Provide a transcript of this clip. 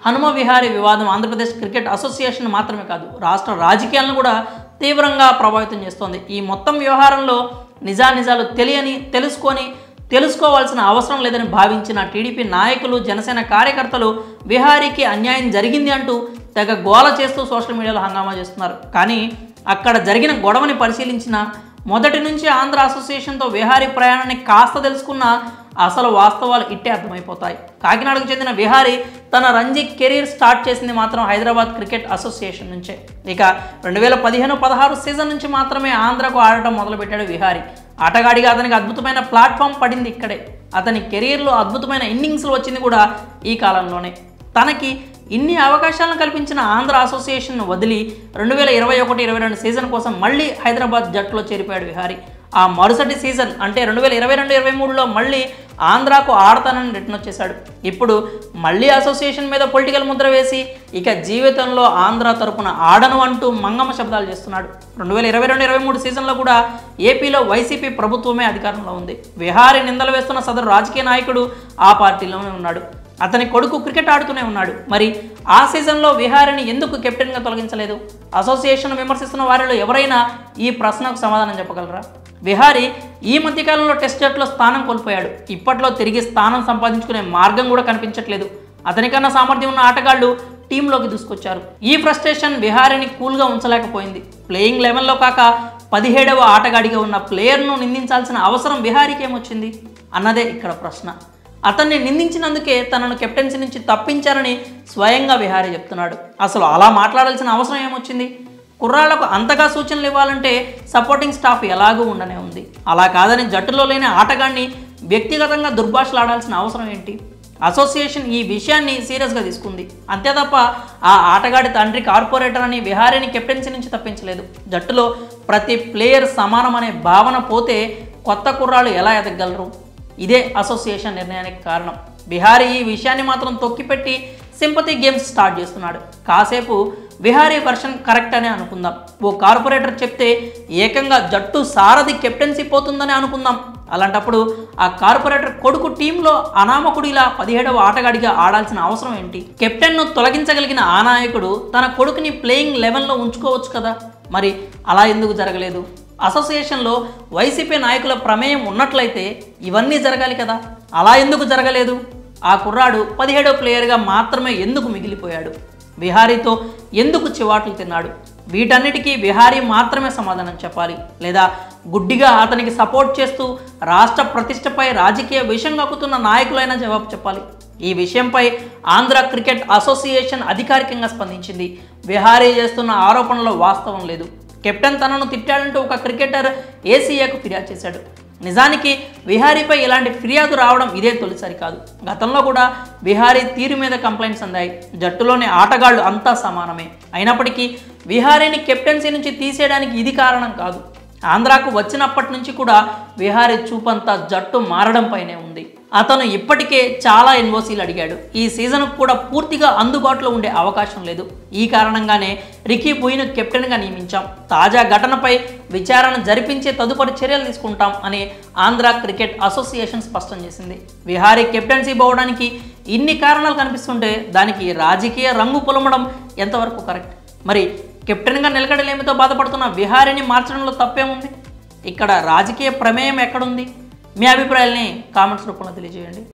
హనుమ విహారీ వివాదం Andhra Pradesh cricket association మాత్రమే కాదు రాష్ట్ర రాజకీయాలను కూడా తీవ్రంగా ప్రభావితం చేస్తోంది ఈ మొత్తం వ్యవహారంలో నిజానిజాలు తెలియని తెలుసుకొని తెలుసుకోవాల్సిన అవసరం లేదని భావించిన టీడీపీ నాయకులు జనసేన కార్యకర్తలు విహారీకి అన్యాయం జరిగింది అంటూ తెగ గోల చేస్తూ సోషల్ మీడియాలో హంగామా చేస్తున్నారు కానీ అక్కడ జరిగిన గొడవని పరిశీలించిన మొదటి నుంచి ఆంధ్ర అసోసియేషన్తో విహారీ ప్రయాణాన్ని కాస్త తెలుసుకున్న అసలు వాస్తవాలు ఇట్టే అర్థమైపోతాయి కాకినాడకు చెందిన విహారీ తన రంజీ కెరీర్ స్టార్ట్ చేసింది మాత్రం హైదరాబాద్ క్రికెట్ అసోసియేషన్ నుంచే ఇక రెండు వేల పదిహేను పదహారు సీజన్ నుంచి మాత్రమే ఆంధ్రకు ఆడటం మొదలుపెట్టాడు విహారీ ఆటగాడిగా అతనికి అద్భుతమైన ప్లాట్ఫామ్ పడింది ఇక్కడే అతని కెరీర్లో అద్భుతమైన ఇన్నింగ్స్లు వచ్చింది కూడా ఈ కాలంలోనే తనకి ఇన్ని అవకాశాలను కల్పించిన ఆంధ్ర అసోసియేషన్ను వదిలి రెండు వేల ఇరవై ఒకటి ఇరవై రెండు సీజన్ కోసం మళ్ళీ హైదరాబాద్ జట్టులో చేరిపోయాడు విహారీ ఆ మరుసటి సీజన్ అంటే రెండు వేల ఇరవై రెండు ఇరవై మూడులో మళ్ళీ ఆంధ్రాకు ఆడతానని రిటర్న్ వచ్చేశాడు ఇప్పుడు మళ్ళీ అసోసియేషన్ మీద పొలిటికల్ ముద్ర వేసి ఇక జీవితంలో ఆంధ్ర తరపున ఆడను అంటూ మంగమ్మ శబ్దాలు చేస్తున్నాడు రెండు వేల ఇరవై రెండు ఇరవై మూడు సీజన్లో కూడా ఏపీలో వైసీపీ ప్రభుత్వమే అధికారంలో ఉంది విహారీ నిందలు వేస్తున్న సదరు రాజకీయ నాయకుడు ఆ పార్టీలోనే ఉన్నాడు అతని కొడుకు క్రికెట్ ఆడుతూనే ఉన్నాడు మరి ఆ సీజన్లో విహారిని ఎందుకు కెప్టెన్గా తొలగించలేదు అసోసియేషన్ విమర్శిస్తున్న వారిలో ఎవరైనా ఈ ప్రశ్నకు సమాధానం చెప్పగలరా విహారీ ఈ మధ్యకాలంలో టెస్ట్ జట్టులో స్థానం కోల్పోయాడు ఇప్పట్లో తిరిగి స్థానం సంపాదించుకునే మార్గం కూడా కనిపించట్లేదు అతనికన్నా సామర్థ్యం ఉన్న ఆటగాళ్లు టీంలోకి దూసుకొచ్చారు ఈ ఫ్రస్ట్రేషన్ విహారీని కూల్గా ఉంచలేకపోయింది ప్లేయింగ్ లెవెన్లో కాక పదిహేడవ ఆటగాడిగా ఉన్న ప్లేయర్ను నిందించాల్సిన అవసరం విహారీకి ఏమొచ్చింది అన్నదే ఇక్కడ ప్రశ్న అతన్ని నిందించినందుకే తనను కెప్టెన్సీ నుంచి తప్పించారని స్వయంగా విహారీ చెప్తున్నాడు అసలు అలా మాట్లాడాల్సిన అవసరం ఏమొచ్చింది కుర్రాళ్లకు అంతగా సూచనలు ఇవ్వాలంటే సపోర్టింగ్ స్టాఫ్ ఎలాగూ ఉండనే ఉంది అలా కాదని జట్టులో లేని ఆటగాడిని వ్యక్తిగతంగా దుర్భాషలాడాల్సిన అవసరం ఏంటి అసోసియేషన్ ఈ విషయాన్ని సీరియస్గా తీసుకుంది అంతే తప్ప ఆ ఆటగాడి తండ్రి కార్పొరేటర్ అని విహారీని కెప్టెన్సీ నుంచి తప్పించలేదు జట్టులో ప్రతి ప్లేయర్ సమానం అనే భావన పోతే కొత్త కుర్రాళ్ళు ఎలా ఎదగలరు ఇదే అసోసియేషన్ నిర్ణయానికి కారణం బిహారీ ఈ విషయాన్ని మాత్రం తొక్కిపెట్టి సింపతి గేమ్స్ స్టార్ట్ చేస్తున్నాడు కాసేపు విహారీ వర్షన్ కరెక్ట్ అనే అనుకుందాం ఓ కార్పొరేటర్ చెప్తే ఏకంగా జట్టు సారథి కెప్టెన్సీ పోతుందని అనుకుందాం అలాంటప్పుడు ఆ కార్పొరేటర్ కొడుకు టీంలో అనామకుడిలా పదిహేడవ ఆటగాడిగా ఆడాల్సిన అవసరం ఏంటి కెప్టెన్ను తొలగించగలిగిన ఆ నాయకుడు తన కొడుకుని ప్లేయింగ్ లెవెన్లో ఉంచుకోవచ్చు కదా మరి అలా ఎందుకు జరగలేదు అసోసియేషన్లో వైసీపీ నాయకుల ప్రమేయం ఉన్నట్లయితే ఇవన్నీ జరగాలి కదా అలా ఎందుకు జరగలేదు ఆ కుర్రాడు పదిహేడో ప్లేయర్గా మాత్రమే ఎందుకు మిగిలిపోయాడు విహారీతో ఎందుకు చివాట్లు తిన్నాడు వీటన్నిటికీ విహారీ మాత్రమే సమాధానం చెప్పాలి లేదా గుడ్డిగా అతనికి సపోర్ట్ చేస్తూ రాష్ట్ర ప్రతిష్టపై రాజకీయ విషయం కక్కుతున్న నాయకులైనా జవాబు చెప్పాలి ఈ విషయంపై ఆంధ్ర క్రికెట్ అసోసియేషన్ అధికారికంగా స్పందించింది విహారీ చేస్తున్న ఆరోపణలో వాస్తవం లేదు కెప్టెన్ తనను తిట్టాడంటూ ఒక క్రికెటర్ ఏసీఏకు ఫిర్యాదు చేశాడు నిజానికి విహారీపై ఇలాంటి ఫిర్యాదు రావడం ఇదే తొలిసారి కాదు గతంలో కూడా విహారీ తీరు మీద కంప్లైంట్స్ అందాయి జట్టులోని ఆటగాళ్లు అంతా సమానమే అయినప్పటికీ విహారీని కెప్టెన్సీ నుంచి తీసేయడానికి ఇది కారణం కాదు ఆంధ్రాకు వచ్చినప్పటి నుంచి కూడా విహారీ చూపంతా జట్టు మారడంపైనే ఉంది అతను ఇప్పటికే చాలా ఎన్ఓసీలు అడిగాడు ఈ సీజన్ కూడా పూర్తిగా అందుబాటులో ఉండే అవకాశం లేదు ఈ కారణంగానే రికీ బుయిను కెప్టెన్గా నియమించాం తాజా ఘటనపై విచారణ జరిపించే తదుపరి చర్యలు తీసుకుంటాం అని ఆంధ్ర క్రికెట్ అసోసియేషన్ స్పష్టం చేసింది విహారీ కెప్టెన్సీ పోవడానికి ఇన్ని కారణాలు కనిపిస్తుంటే దానికి రాజకీయ రంగు పొలమడం ఎంతవరకు కరెక్ట్ మరి కెప్టెన్గా నిలకడలేమితో బాధపడుతున్న విహారీని మార్చడంలో తప్పేముంది ఇక్కడ రాజకీయ ప్రమేయం ఎక్కడుంది మీ అభిప్రాయాల్ని కామెంట్స్ రూపంలో తెలియజేయండి